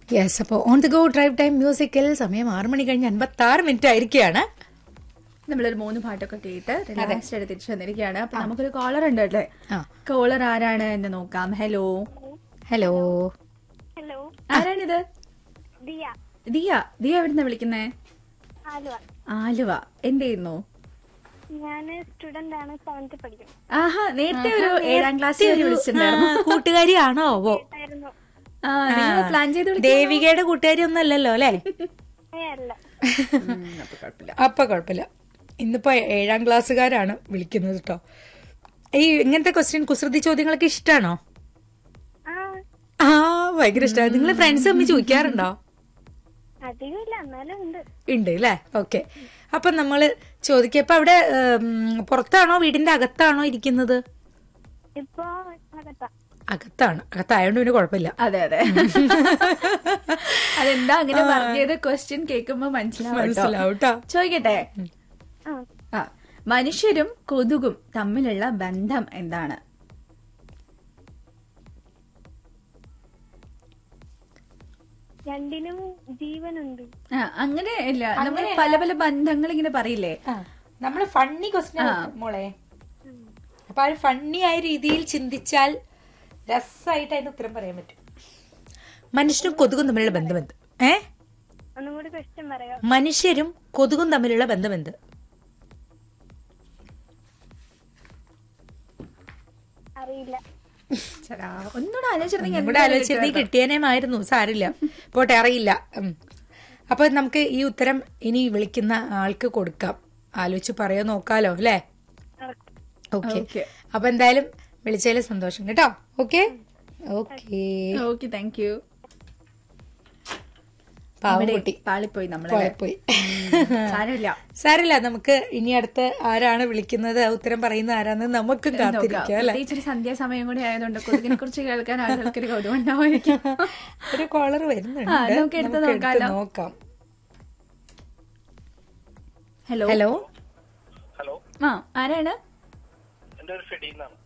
Yes അപ്പോൾ on the go drive time മ്യൂസിക്കിൽ സമയം ആറ് മണി കഴിഞ്ഞ് അൻപത്തി ആറ് മിനിറ്റ് ആയിരിക്കുകയാണ് നമ്മളൊരു മൂന്ന് പാട്ടൊക്കെ കേട്ട് റിലാക്സ്ഡ് ആയിട്ട് തിരിച്ചു വന്നിരിക്കുകയാണ് അപ്പൊ നമുക്കൊരു കോളർ ഉണ്ട് അല്ലേ ആ കോളർ ആരാണ് എന്ന് നോക്കാം ഹലോ ഹലോ ഹലോ ആരാണിത് ദിയ ദിയ ദിയ എവിടുന്ന വിളിക്കുന്നേ ആലുവ ആലുവ എന്ത് ചെയ്യുന്നു ഞാൻ സ്റ്റുഡന്റ് ആണ് സെവൻത്തിൽ പഠിക്കുന്നു ആഹാ നേരത്തെ ഒരു ഏഴാം ക്ലാസ്സിൽ വരെ വിളിച്ചിട്ടുണ്ടായിരുന്നു ആ, കൂട്ടുകാരിയാണോ ഓ ആയിരുന്നു ആ നിങ്ങൾ പ്ലാൻ ചെയ്ത് വിളിക്കും ദേവികയുടെ കൂട്ടുകാരി ഒന്നും അല്ലല്ലോ അല്ലേ ഏ അല്ല അപ്പൊ കുഴപ്പമില്ല അപ്പൊ കുഴപ്പമില്ല ഇന്നിപ്പോ ഏഴാം ക്ലാസ്സുകാരാണ് വിളിക്കുന്നത് കേട്ടോ ഈ ഇങ്ങനത്തെ ക്വസ്റ്റ്യൻ കുസൃതി ചോദ്യങ്ങളൊക്കെ ഇഷ്ടാണോ ആ ആ ഭയങ്കര ഇഷ്ടമാണ് നിങ്ങൾ ഫ്രണ്ട്സ് തമ്മിൽ ചോദിക്കാറുണ്ടോ അധികമില്ല എന്നാലും ഉണ്ട് ഉണ്ട് അല്ലേ ഓക്കെ അപ്പൊ നമ്മള് ചോദിക്കുക ഇപ്പൊ അവിടെ ഉം, പുറത്താണോ വീടിന്റെ അകത്താണോ ഇരിക്കുന്നത് ഇപ്പൊ അകത്താ അകത്താണ് അകത്തായോണ്ട് പിന്നെ കുഴപ്പമില്ല അതെ അതെ അതെന്താ അങ്ങനെ പറഞ്ഞത് ക്വസ്റ്റ്യൻ കേൾക്കുമ്പോ മനസ്സിലാവും കേട്ടോ. മനസ്സിലാവും ട്ടോ. ചോദിക്കട്ടെ ആ ആ മനുഷ്യരും കൊതുകും തമ്മിലുള്ള ബന്ധം എന്താണ് രണ്ടിനും ജീവനുണ്ട് ആ അങ്ങനെ ഇല്ല നമ്മൾ പല പല ബന്ധങ്ങൾ ഇങ്ങനെ പറയില്ലേ നമ്മള് ഫണ്ണി ക്വസ്റ്റ്യൻ മോളെ അപ്പൊ ആ ഒരു ഫണ്ണി ആയ രീതിയിൽ ചിന്തിച്ചാൽ രസമായിട്ട് അതിന് ഉത്തരം പറയാൻ പറ്റും മനുഷ്യനും കൊതുകും തമ്മിലുള്ള ബന്ധം എന്ത് ഏ ഒന്നും കൂടി ക്വസ്റ്റ്യൻ പറയാം മനുഷ്യരും കൊതുകും തമ്മിലുള്ള ബന്ധം എന്ത് അറിയില്ല ചേട്ടാ ഒന്നുകൂടെ ആലോചിച്ചിരുന്നെങ്കിൽ ഇവിടെ ആലോചിച്ചിരുന്നീ കിട്ടിയനേമായിരുന്നു സാരില്ല പോട്ടെ അറിയില്ല ഉം. അപ്പൊ നമുക്ക് ഈ ഉത്തരം ഇനി വിളിക്കുന്ന ആൾക്ക് കൊടുക്കാം ആലോചിച്ച് പറയാൻ നോക്കാലോ അല്ലേ നടക്കും ഓക്കെ Okay. അപ്പൊ എന്തായാലും വിളിച്ചതിൽ സന്തോഷം കേട്ടോ okay okay okay thank you പാവം കുട്ടി പാളിപ്പോയി നമ്മളെ പോയി സാരമില്ല സാരില്ല നമുക്ക് ഇനി അടുത്ത് ആരാണ് വിളിക്കുന്നത് ആ ഉത്തരം പറയുന്ന ആരാന്ന് നമുക്കും കാത്തിരിക്കാം അല്ലെ പ്രത്യേകിച്ച് ഒരു സന്ധ്യാസമയം കൂടി ആയതുകൊണ്ട് കൊതുകിനെ കുറിച്ച് കേൾക്കാൻ ആളുകൾക്ക് ഒരു കൗതുകം ഉണ്ടാവുമായിരിക്കും ഒരു കോളർ വരുന്നുണ്ട് ആ, നമുക്ക് എടുത്ത് നമുക്ക് എടുത്ത് നോക്കാലോ. നോക്കാം ഹലോ ഹലോ ഹലോ ആ ആരാണ് എന്റെ ഒരു ഫെഡി എന്നാണ്